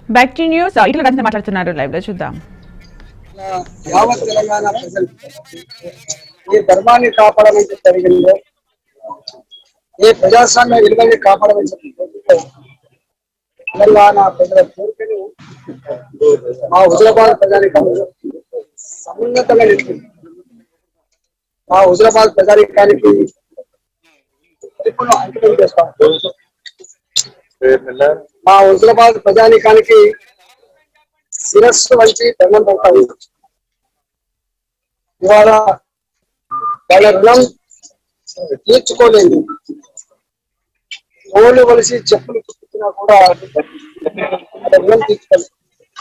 Back to news ఇట్లా కలిసి మాట్లాడుతున్నారు లైవ్ లో చూద్దాం యావత్ తెలంగాణ ప్రజలు ఈ ధర్మాన్ని కాపాడమని జరిగిందో ఈ ప్రజాస్వామ్య విలువల్ని కాపాడమని చెప్పి తెలంగాణ ప్రజల కోరికను మా హుజరాబాద్ ప్రజానికి సమున్నతంగా నిలిపింది మా హుజరాబాద్ ప్రజానికానికి పరిపూర్ణ అంకితం చేస్తాం మా హుజరాబాద్ ప్రజానికానికి శిరస్సు వంచి దండం పెడతాము ఇవాళ వాళ్ళ రుణం తీర్చుకోలేదు ఓళ్ళు వలిసి చెప్పులు కుట్టుకున్నా కూడా వాళ్ళ రుణం తీర్చుకోలేదు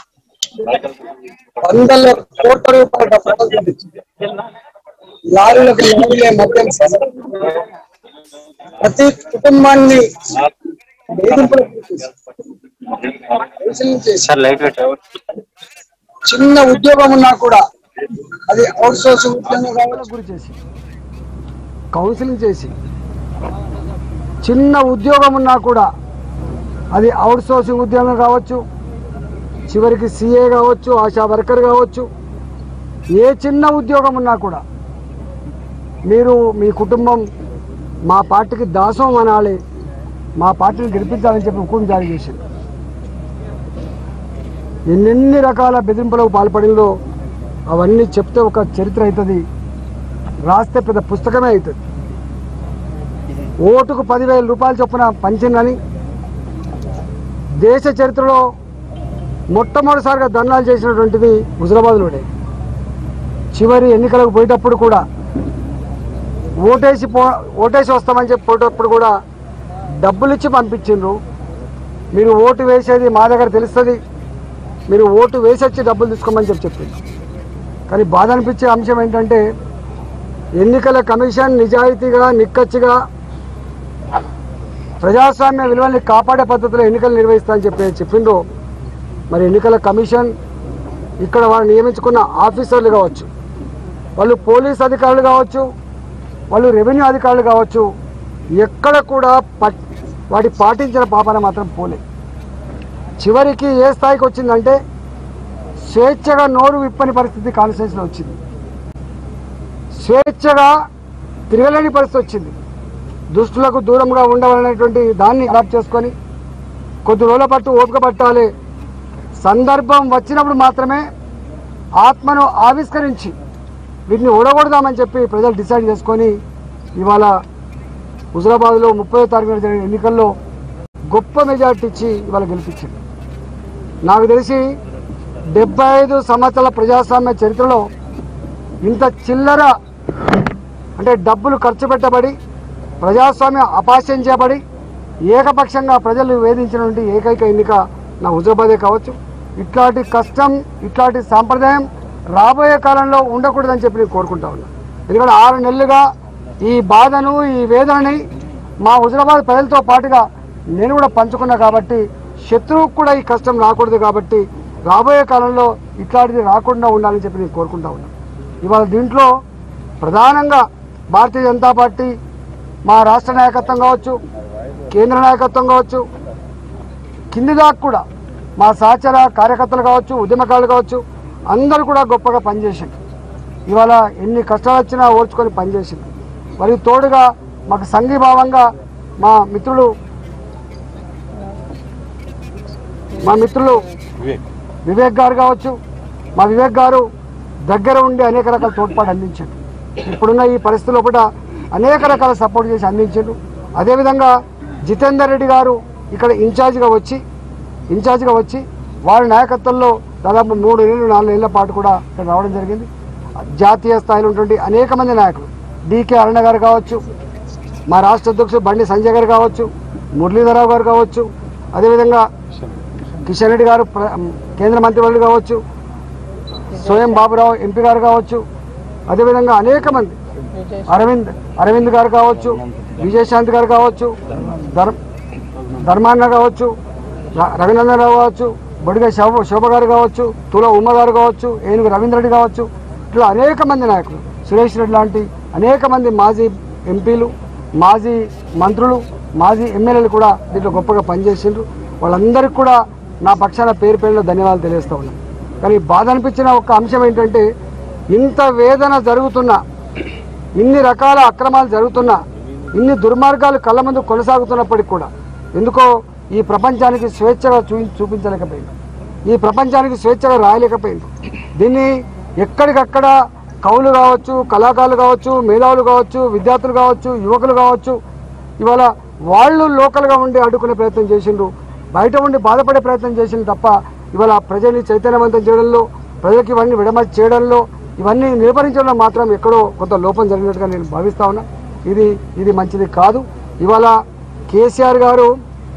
వందల కోట్ల రూపాయల డబ్బులు పంపించింది లారీలకు లారీలే మద్యం సీసాలు. ప్రతి కుటుంబాన్ని వేధింపులకు గురిచేశారు. దోషులను చేశారు. చిన్న ఉద్యోగం ఉన్నా కూడా అది అవుట్ సోర్సింగ్ ఉద్యోగం కావాలని గురి చేసి కౌన్సిలింగ్ చేసి చిన్న ఉద్యోగం ఉన్నా కూడా అది అవుట్ సోర్సింగ్ ఉద్యోగం కావచ్చు చివరికి సిఏ కావచ్చు ఆశా వర్కర్ కావచ్చు ఏ చిన్న ఉద్యోగం ఉన్నా కూడా మీరు మీ కుటుంబం మా పార్టీకి దాసం అనాలి మా పార్టీని గెలిపించాలని చెప్పి హుకుం జారీ చేసింది ఎన్నెన్ని రకాల బెదిరింపులకు పాల్పడిందో అవన్నీ చెప్తే ఒక చరిత్ర అవుతుంది రాస్తే పెద్ద పుస్తకమే అవుతుంది ఓటుకు పదివేల రూపాయలు చొప్పున పంచిందని దేశ చరిత్రలో మొట్టమొదటిసారిగా ధర్నాలు చేసినటువంటిది హుజరాబాద్లోనే చివరి ఎన్నికలకు పోయేటప్పుడు కూడా ఓటేసి పో ఓటేసి వస్తామని చెప్పి పోయేటప్పుడు కూడా డబ్బులు ఇచ్చి పంపించిండ్రు మీరు ఓటు వేసేది మా దగ్గర తెలుస్తుంది మీరు ఓటు వేసి వచ్చి డబ్బులు తీసుకోమని చెప్పి చెప్పింది కానీ బాధ అనిపించే అంశం ఏంటంటే ఎన్నికల కమిషన్ నిజాయితీగా నిక్కచ్చిగా ప్రజాస్వామ్య విలువల్ని కాపాడే పద్ధతిలో ఎన్నికలు నిర్వహిస్తామని చెప్పి చెప్పిండ్రు మరి ఎన్నికల కమిషన్ ఇక్కడ వాళ్ళు నియమించుకున్న ఆఫీసర్లు కావచ్చు వాళ్ళు పోలీస్ అధికారులు కావచ్చు వాళ్ళు రెవెన్యూ అధికారులు కావచ్చు ఎక్కడ కూడా పట్ వాటి పాటించిన పాపన మాత్రం పోలే చివరికి ఏ స్థాయికి వచ్చిందంటే స్వేచ్ఛగా నోరు విప్పని పరిస్థితి కాన్స్టిట్యూన్సీలో వచ్చింది స్వేచ్ఛగా తిరగలేని పరిస్థితి వచ్చింది దుష్టులకు దూరంగా ఉండవాలనేటువంటి దాన్ని అడాప్ట్ చేసుకొని కొద్ది రోజుల పట్టు ఓపిక పట్టాలి సందర్భం వచ్చినప్పుడు మాత్రమే ఆత్మను ఆవిష్కరించి వీటిని ఓడగొడదామని చెప్పి ప్రజలు డిసైడ్ చేసుకొని ఇవాళ హుజరాబాద్లో ముప్పై తారీఖున జరిగిన ఎన్నికల్లో గొప్ప మెజార్టీ ఇచ్చి ఇవాళ గెలిపించింది నాకు తెలిసి డెబ్బై ఐదు సంవత్సరాల ప్రజాస్వామ్య చరిత్రలో ఇంత చిల్లర అంటే డబ్బులు ఖర్చు పెట్టబడి ప్రజాస్వామ్యం అపాస్యం చేయబడి ఏకపక్షంగా ప్రజలు వేధించినటువంటి ఏకైక ఎన్నిక నా హుజరాబాదే కావచ్చు ఇట్లాంటి కష్టం ఇట్లాంటి సాంప్రదాయం రాబోయే కాలంలో ఉండకూడదని చెప్పి నేను కోరుకుంటా ఉన్నా ఎందుకంటే ఆరు నెలలుగా ఈ బాధను ఈ వేదనని మా హుజరాబాద్ ప్రజలతో పాటుగా నేను కూడా పంచుకున్నా కాబట్టి శత్రువుకు కూడా ఈ కష్టం రాకూడదు కాబట్టి రాబోయే కాలంలో ఇట్లాంటిది రాకుండా ఉండాలని చెప్పి నేను కోరుకుంటా ఉన్నా ఇవాళ దీంట్లో ప్రధానంగా భారతీయ జనతా పార్టీ మా రాష్ట్ర నాయకత్వం కావచ్చు కేంద్ర నాయకత్వం కావచ్చు కింది దాకా కూడా మా సహచర కార్యకర్తలు కావచ్చు ఉద్యమకారులు కావచ్చు అందరూ కూడా గొప్పగా పనిచేసింది ఇవాళ ఎన్ని కష్టాలు వచ్చినా ఓర్చుకొని పనిచేసింది మరియు తోడుగా మాకు సంఘీభావంగా మా మిత్రులు మా మిత్రులు వివేక్ గారు కావచ్చు మా వివేక్ గారు దగ్గర ఉండి అనేక రకాల తోడ్పాటు అందించారు ఇప్పుడున్న ఈ పరిస్థితి లోపల అనేక రకాల సపోర్ట్ చేసి అందించారు అదేవిధంగా జితేందర్ రెడ్డి గారు ఇక్కడ ఇన్ఛార్జిగా వచ్చి ఇన్ఛార్జిగా వచ్చి వారి నాయకత్వంలో దాదాపు మూడు నెలలు నాలుగు నెలల పాటు కూడా ఇక్కడ రావడం జరిగింది జాతీయ స్థాయిలో ఉన్నటువంటి అనేక మంది నాయకులు డికే అరుణ గారు కావచ్చు మా రాష్ట్ర అధ్యక్షుడు బండి సంజయ్ గారు కావచ్చు మురళీధరరావు గారు కావచ్చు అదేవిధంగా కిషన్ రెడ్డి గారు ప్ర- కేంద్ర మంత్రివర్యులు కావచ్చు స్వయం బాబురావు ఎంపీ గారు కావచ్చు అదేవిధంగా అనేక మంది అరవింద్ అరవింద్ గారు కావచ్చు విజయశాంతి గారు కావచ్చు ధర్ ధర్మాన్న కావచ్చు ర- రఘునందనరావు కావచ్చు బొడిగ శోభ శోభ గారు కావచ్చు తుల ఉమ్మ గారు కావచ్చు ఏనుగు రవీంద్ర రెడ్డి కావచ్చు ఇట్లా అనేక మంది నాయకులు సురేష్ రెడ్డి లాంటి అనేక మంది మాజీ ఎంపీలు మాజీ మంత్రులు మాజీ ఎమ్మెల్యేలు కూడా దీంట్లో గొప్పగా పనిచేసిండ్రు వాళ్ళందరికీ కూడా నా పక్షాన పేరు పేరులో ధన్యవాదాలు తెలియజేస్తా ఉన్నాను కానీ బాధ అనిపించిన ఒక అంశం ఏంటంటే ఇంత వేదన జరుగుతున్నా ఇన్ని రకాల అక్రమాలు జరుగుతున్నా ఇన్ని దుర్మార్గాలు కళ్ళ ముందు కొనసాగుతున్నప్పటికీ కూడా ఎందుకో ఈ ప్రపంచానికి స్వేచ్ఛగా చూ చూపించలేకపోయింది ఈ ప్రపంచానికి స్వేచ్ఛగా రాయలేకపోయింది దీన్ని ఎక్కడికక్కడ కవులు కావచ్చు కళాకారులు కావచ్చు మేధావులు కావచ్చు విద్యార్థులు కావచ్చు యువకులు కావచ్చు ఇవాళ వాళ్ళు లోకల్గా ఉండి అడ్డుకునే ప్రయత్నం చేసిండ్రు బయట ఉండి బాధపడే ప్రయత్నం చేసింది తప్ప ఇవాళ ప్రజల్ని చైతన్యవంతం చేయడంలో ప్రజలకు ఇవన్నీ విడమర్చి చేయడంలో ఇవన్నీ నిర్వహించడంలో మాత్రం ఎక్కడో కొంత లోపం జరిగినట్టుగా నేను భావిస్తా ఉన్నా ఇది ఇది మంచిది కాదు ఇవాళ కేసీఆర్ గారు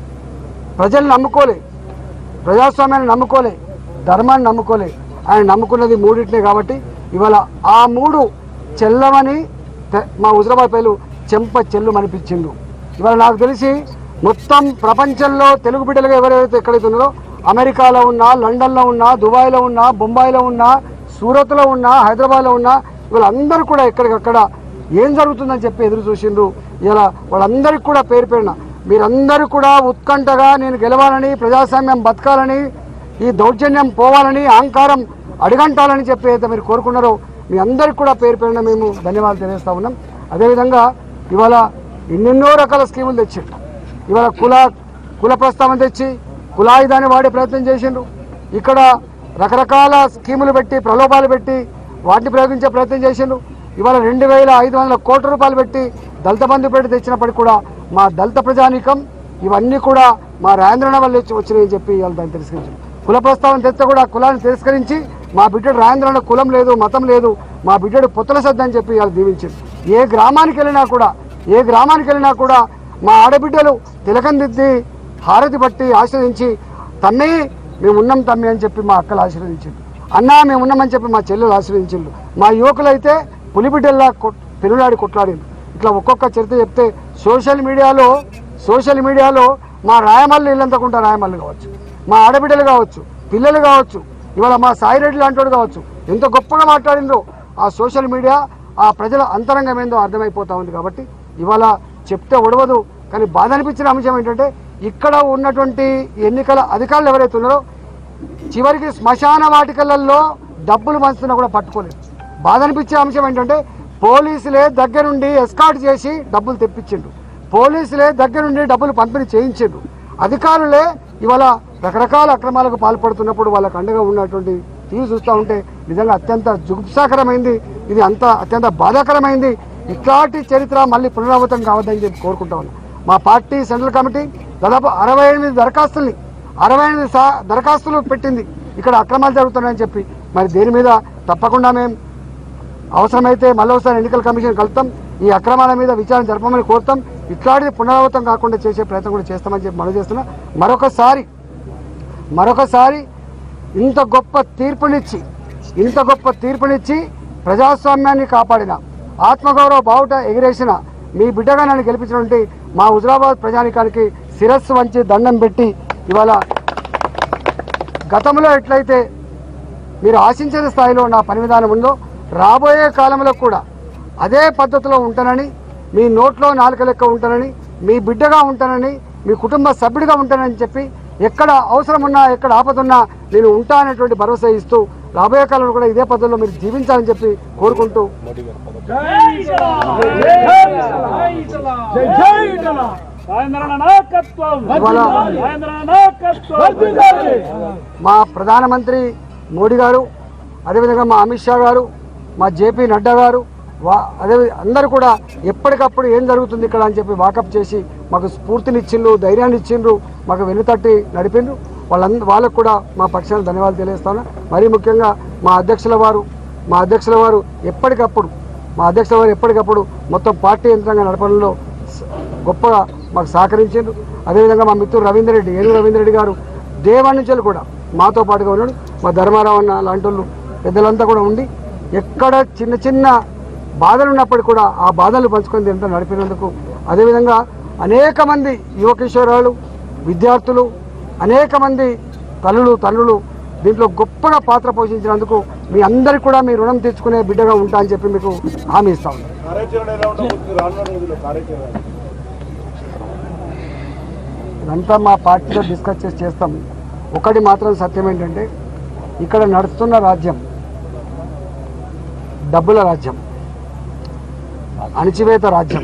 ప్రజల్ని నమ్ముకోలే ప్రజాస్వామ్యాన్ని నమ్ముకోలే ధర్మాన్ని నమ్ముకోలే ఆయన నమ్ముకున్నది మూడింటినే కాబట్టి ఇవాళ ఆ మూడు చెల్లమని తె- మా హుజరాబాద్ పేరు చెంప చెల్లు అనిపించిండు ఇవాళ నాకు తెలిసి మొత్తం ప్రపంచంలో తెలుగు బిడ్డలుగా ఎవరైతే ఎక్కడైతే ఉన్నారో అమెరికాలో ఉన్నా లండన్లో ఉన్నా దుబాయ్లో ఉన్నా బొంబాయిలో ఉన్నా సూరత్లో ఉన్నా హైదరాబాద్లో ఉన్నా వీళ్ళందరూ కూడా ఎక్కడికక్కడ ఏం జరుగుతుందని చెప్పి ఎదురు చూసిండ్రు ఇలా వాళ్ళందరికీ కూడా పేరు పేరున మీరందరూ కూడా ఉత్కంఠగా నేను గెలవాలని ప్రజాస్వామ్యం బతకాలని ఈ దౌర్జన్యం పోవాలని అహంకారం అడిగంటాలని చెప్పి అయితే మీరు కోరుకున్నారో మీ అందరికి కూడా పేరు పేరున మేము ధన్యవాదాలు తెలియజేస్తా ఉన్నాం అదేవిధంగా ఇవాళ ఎన్నెన్నో రకాల స్కీములు తెచ్చిండు ఇవాళ కుల కుల ప్రస్తావన తెచ్చి కులాయుధాన్ని వాడే ప్రయత్నం చేసిండ్రు ఇక్కడ రకరకాల స్కీములు పెట్టి ప్రలోభాలు పెట్టి వాటిని ప్రయోగించే ప్రయత్నం చేసిండ్రు ఇవాళ రెండు వేల ఐదు వందల కోట్ల రూపాయలు పెట్టి దళిత బంధు పెట్టి తెచ్చినప్పటికి కూడా మా దళిత ప్రజానీకం ఇవన్నీ కూడా మా రాజేంద్రన వల్ల వచ్చి- వచ్చినాయని చెప్పి ఇవాళ దాన్ని తిరస్కరించారు కుల ప్రస్తావన తెస్తే కూడా ఆ కులాన్ని తిరస్కరించి మా బిడ్డడు రాజేంద్రన కులం లేదు మతం లేదు మా బిడ్డడు పొత్తుల సద్దు అని చెప్పి ఇవాళ దీవించారు ఏ గ్రామానికి వెళ్ళినా కూడా ఏ గ్రామానికి వెళ్ళినా కూడా మా ఆడబిడ్డలు తిలకం దిద్ది హారతి పట్టి ఆశ్రయించి తమ్మి మేము ఉన్నాం తమ్మి అని చెప్పి మా అక్కలు ఆశీర్వదించిండు అన్నా మేము ఉన్నామని చెప్పి మా చెల్లెలు ఆశీర్వదించిండు మా యువకులైతే పులిబిడ్డల్లా కొ- పెనులాడి కొట్లాడిండు ఇట్లా ఒక్కొక్క చరిత్ర చెప్తే సోషల్ మీడియాలో సోషల్ మీడియాలో మా రాయమల్లి ఇల్లంతకుంటా రాయమల్లి కావచ్చు మా ఆడబిడ్డలు కావచ్చు పిల్లలు కావచ్చు ఇవాళ మా సాయిరెడ్డి లాంటి కావచ్చు ఎంత గొప్పగా మాట్లాడిందో ఆ సోషల్ మీడియా ఆ ప్రజల అంతరంగం ఏందో అర్థమైపోతా ఉంది కాబట్టి ఇవాళ చెప్తే ఒడవదు కానీ బాధ అనిపించిన అంశం ఏంటంటే ఇక్కడ ఉన్నటువంటి ఎన్నికల అధికారులు ఎవరైతే ఉన్నారో చివరికి శ్మశాన వాటికలలో డబ్బులు పంచుతున్నా కూడా పట్టుకోలేదు బాధ అనిపించే అంశం ఏంటంటే పోలీసులే దగ్గరుండి ఎస్కాట్ చేసి డబ్బులు తెప్పించిండు పోలీసులే దగ్గరుండి డబ్బులు పంపిణీ చేయించిండు అధికారులే ఇవాళ రకరకాల అక్రమాలకు పాల్పడుతున్నప్పుడు వాళ్ళకు అండగా ఉన్నటువంటి తీరు చూస్తూ ఉంటే నిజంగా అత్యంత జుగుప్సాకరమైంది ఇది అంత అత్యంత బాధాకరమైంది ఇట్లాంటి చరిత్ర మళ్ళీ పునరావృతం కావద్దని చెప్పి కోరుకుంటా ఉన్నాం మా పార్టీ సెంట్రల్ కమిటీ దాదాపు అరవై ఎనిమిది దరఖాస్తుల్ని అరవై ఎనిమిది సా దరఖాస్తులు పెట్టింది ఇక్కడ అక్రమాలు జరుగుతున్నాయని చెప్పి మరి దేని మీద తప్పకుండా మేము అవసరమైతే మళ్ళీ ఒకసారి ఎన్నికల కమిషన్ కలుపుతాం ఈ అక్రమాల మీద విచారణ జరపమని కోరుతాం ఇట్లాంటిది పునరావృతం కాకుండా చేసే ప్రయత్నం కూడా చేస్తామని చెప్పి మనం చేస్తున్నా మరొకసారి మరొకసారి ఇంత గొప్ప తీర్పునిచ్చి ఇంత గొప్ప తీర్పునిచ్చి ప్రజాస్వామ్యాన్ని కాపాడిన ఆత్మగౌరవ బావుట ఎగిరేసిన మీ బిడ్డగా నన్ను గెలిపించినటువంటి మా హుజరాబాద్ ప్రజానికానికి శిరస్సు వంచి దండం పెట్టి ఇవాళ గతంలో ఎట్లయితే మీరు ఆశించిన స్థాయిలో నా పని విధానం ఉందో రాబోయే కాలంలో కూడా అదే పద్ధతిలో ఉంటానని మీ నోట్లో నాలుక లెక్క ఉంటానని మీ బిడ్డగా ఉంటానని మీ కుటుంబ సభ్యుడిగా ఉంటానని చెప్పి ఎక్కడ అవసరం ఉన్నా ఎక్కడ ఆపదున్నా నేను ఉంటా అనేటువంటి భరోసా ఇస్తూ రాబోయే కాలంలో కూడా ఇదే పద్ధతిలో మీరు జీవించాలని చెప్పి కోరుకుంటూ రాజేంద్రన నాయకత్వం ఇవాళ రాజేంద్రన నాయకత్వం మా ప్రధానమంత్రి మోడీ గారు అదేవిధంగా మా అమిత్ షా గారు మా జేపీ నడ్డా గారు వా అదే అందరూ కూడా ఎప్పటికప్పుడు ఏం జరుగుతుంది ఇక్కడ అని చెప్పి వాకప్ చేసి మాకు స్ఫూర్తినిచ్చిండ్రు ధైర్యాన్ని ఇచ్చిండ్రు మాకు వెన్నుతట్టి నడిపిండ్రు వాళ్ళంద వాళ్ళకు కూడా మా పక్షాన ధన్యవాదాలు తెలియజేస్తాను మరీ ముఖ్యంగా మా అధ్యక్షుల వారు మా అధ్యక్షుల వారు ఎప్పటికప్పుడు మా అధ్యక్షుల వారు ఎప్పటికప్పుడు మొత్తం పార్టీ యంత్రంగా నడపడంలో స- గొప్పగా మాకు సహకరించారు అదేవిధంగా మా మిత్రుడు రవీందర్ రెడ్డి ఏనుగు రవీందర్ రెడ్డి గారు దేవాడి నుంచి కూడా మాతో పాటుగా ఉన్నాడు మా ధర్మారావు అన్న లాంటి వాళ్ళు పెద్దలంతా కూడా ఉండి ఎక్కడ చిన్న చిన్న బాధలు ఉన్నప్పటికీ కూడా ఆ బాధలు పంచుకొని ఎంత నడిపినందుకు అదేవిధంగా అనేక మంది యువ కిషోరాలు విద్యార్థులు అనేక మంది తల్లులు తల్లులు దీంట్లో గొప్పగా పాత్ర పోషించినందుకు మీ అందరికీ కూడా మీ రుణం తెచ్చుకునే బిడ్డగా ఉంటా అని చెప్పి మీకు హామీ ఇస్తా ఉన్నాను కార్యాచరణ ఎలా ఉండబోతుంది రానున్న రోజుల్లో కార్యాచరణ ఇదంతా మా పార్టీలో డిస్కస్ చేసి చేస్తాం ఒకటి మాత్రం సత్యం ఏంటంటే ఇక్కడ నడుస్తున్న రాజ్యం డబ్బుల రాజ్యం అణచివేత రాజ్యం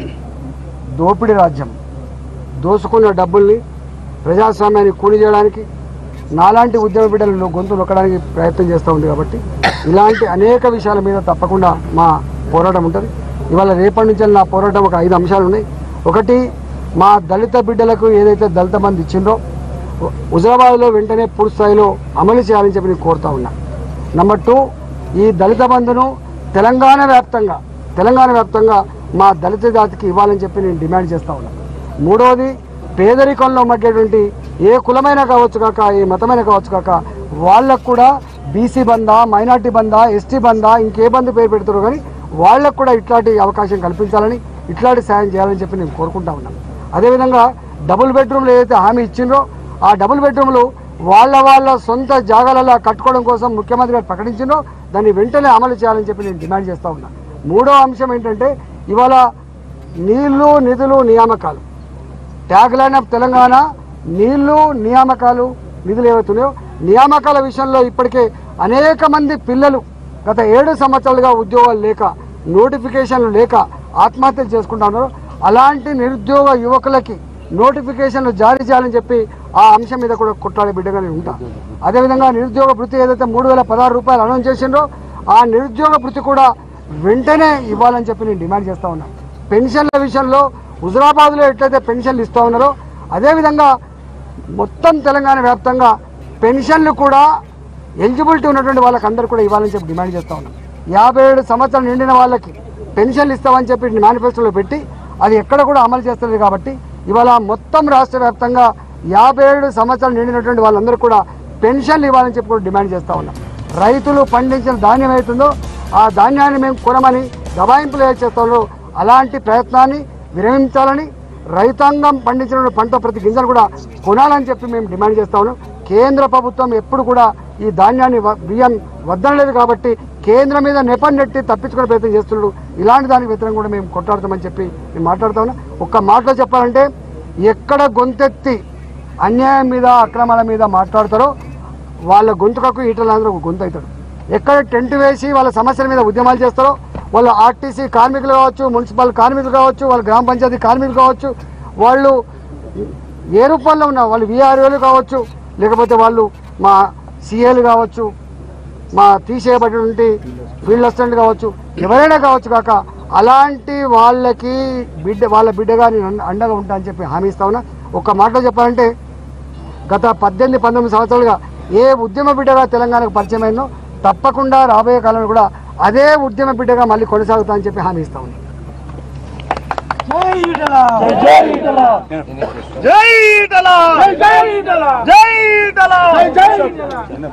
దోపిడీ రాజ్యం దోసుకున్న డబ్బుల్ని ప్రజాస్వామ్యాన్ని కూలి చేయడానికి నాలాంటి ఉద్యమ బిడ్డలను గొంతు నొక్కడానికి ప్రయత్నం చేస్తూ ఉంది కాబట్టి ఇలాంటి అనేక విషయాల మీద తప్పకుండా మా పోరాటం ఉంటుంది ఇవాళ రేపటి నుంచి నా పోరాటం ఒక ఐదు అంశాలు ఉన్నాయి ఒకటి మా దళిత బిడ్డలకు ఏదైతే దళిత మంది ఇచ్చిందో హుజరాబాద్లో వెంటనే పూర్తి స్థాయిలో అమలు చేయాలని చెప్పి నేను కోరుతా ఉన్నా నెంబర్ టూ ఈ దళిత బంధును తెలంగాణ వ్యాప్తంగా తెలంగాణ వ్యాప్తంగా మా దళిత జాతికి ఇవ్వాలని చెప్పి నేను డిమాండ్ చేస్తా ఉన్నా మూడవది పేదరికంలో మగ్గేటువంటి ఏ కులమైనా కావచ్చు కాక ఏ మతమైనా కావచ్చు కాక వాళ్ళకు కూడా బీసీ బందా మైనార్టీ బందా ఎస్టీ బందా ఇంకే బంధు పేరు పెడతారో కానీ వాళ్ళకు కూడా ఇట్లాంటి అవకాశం కల్పించాలని ఇట్లాంటి సాయం చేయాలని చెప్పి నేను కోరుకుంటా ఉన్నాను అదేవిధంగా డబుల్ బెడ్రూమ్లు ఏదైతే హామీ ఇచ్చిండ్రో ఆ డబుల్ బెడ్రూమ్లు వాళ్ళ వాళ్ళ సొంత జాగాలలో కట్టుకోవడం కోసం ముఖ్యమంత్రి గారు ప్రకటించిండ్రో దాన్ని వెంటనే అమలు చేయాలని చెప్పి నేను డిమాండ్ చేస్తా ఉన్నా మూడో అంశం ఏంటంటే ఇవాళ నీళ్లు నిధులు నియామకాలు ట్యాగ్ లైన్ ఆఫ్ తెలంగాణ నీళ్లు నియామకాలు నిధులు ఏవైతున్నాయో నియామకాల విషయంలో ఇప్పటికే అనేక మంది పిల్లలు గత ఏడు సంవత్సరాలుగా ఉద్యోగాలు లేక నోటిఫికేషన్లు లేక ఆత్మహత్యలు చేసుకుంటా ఉన్నారు అలాంటి నిరుద్యోగ యువకులకి నోటిఫికేషన్లు జారీ చేయాలని చెప్పి ఆ అంశం మీద కూడా కొట్లాడే బిడ్డగా నేను ఉంటా అదేవిధంగా నిరుద్యోగ భృతి ఏదైతే మూడు వేల పదహారు రూపాయలు అనౌన్స్ చేసిండ్రో ఆ నిరుద్యోగ భృతి కూడా వెంటనే ఇవ్వాలని చెప్పి నేను డిమాండ్ చేస్తా ఉన్నా పెన్షన్ల విషయంలో హుజరాబాద్లో ఎట్లయితే పెన్షన్లు ఇస్తూ ఉన్నారో అదేవిధంగా మొత్తం తెలంగాణ వ్యాప్తంగా పెన్షన్లు కూడా ఎలిజిబిలిటీ ఉన్నటువంటి వాళ్ళకి అందరూ కూడా ఇవ్వాలని చెప్పి డిమాండ్ చేస్తా ఉన్నాం యాభై ఏడు సంవత్సరాలు నిండిన వాళ్ళకి పెన్షన్లు ఇస్తామని చెప్పి మేనిఫెస్టోలో పెట్టి అది ఎక్కడ కూడా అమలు చేస్తుంది కాబట్టి ఇవాళ మొత్తం రాష్ట్ర వ్యాప్తంగా యాభై ఏడు సంవత్సరాలు నిండినటువంటి వాళ్ళందరూ కూడా పెన్షన్లు ఇవ్వాలని చెప్పి కూడా డిమాండ్ చేస్తా ఉన్నాం రైతులు పండించిన ధాన్యం అవుతుందో ఆ ధాన్యాన్ని మేము కొనమని దబాయింపులు ఏ చేస్తారో అలాంటి ప్రయత్నాన్ని విరమించాలని రైతాంగం పండించిన పంట ప్రతి గింజలు కూడా కొనాలని చెప్పి మేము డిమాండ్ చేస్తా ఉన్నాం కేంద్ర ప్రభుత్వం ఎప్పుడు కూడా ఈ ధాన్యాన్ని వ- బియ్యం వద్దనలేదు కాబట్టి కేంద్రం మీద నెపం నెట్టి తప్పించుకునే ప్రయత్నం చేస్తున్నాడు ఇలాంటి దానికి వ్యతిరేకంగా కూడా మేము కొట్లాడతామని చెప్పి మేము మాట్లాడుతా ఉన్నాం ఒక్క మాటలో చెప్పాలంటే ఎక్కడ గొంతెత్తి అన్యాయం మీద అక్రమాల మీద మాట్లాడతారో వాళ్ళ గొంతుకకు ఈటలందరూ ఒక గొంతు అవుతాడు ఎక్కడ టెంట్ వేసి వాళ్ళ సమస్యల మీద ఉద్యమాలు చేస్తారో వాళ్ళు ఆర్టీసీ కార్మికులు కావచ్చు మున్సిపల్ కార్మికులు కావచ్చు వాళ్ళ గ్రామ పంచాయతీ కార్మికులు కావచ్చు వాళ్ళు ఏ రూపంలో ఉన్నా వాళ్ళు విఆర్ఓలు కావచ్చు లేకపోతే వాళ్ళు మా సిఏలు కావచ్చు మా తీసేయబడినటువంటి ఫీల్డ్ అసిస్టెంట్ కావచ్చు ఎవరైనా కావచ్చు కాక అలాంటి వాళ్ళకి బిడ్డ వాళ్ళ బిడ్డగా నేను అండ- అండగా ఉంటా అని చెప్పి హామీ ఇస్తా ఉన్నా ఒక్క మాటలో చెప్పాలంటే గత పద్దెనిమిది పంతొమ్మిది సంవత్సరాలుగా ఏ ఉద్యమ బిడ్డగా తెలంగాణకు పరిచయం అయిందో తప్పకుండా రాబోయే కాలంలో కూడా అదే ఉద్యమ బిడ్డగా మళ్ళీ కొనసాగుతా అని చెప్పి హామీ ఇస్తా ఉన్నాను జై ఈటల జై ఈటల జై ఈటల జై ఈటల జై ఈటల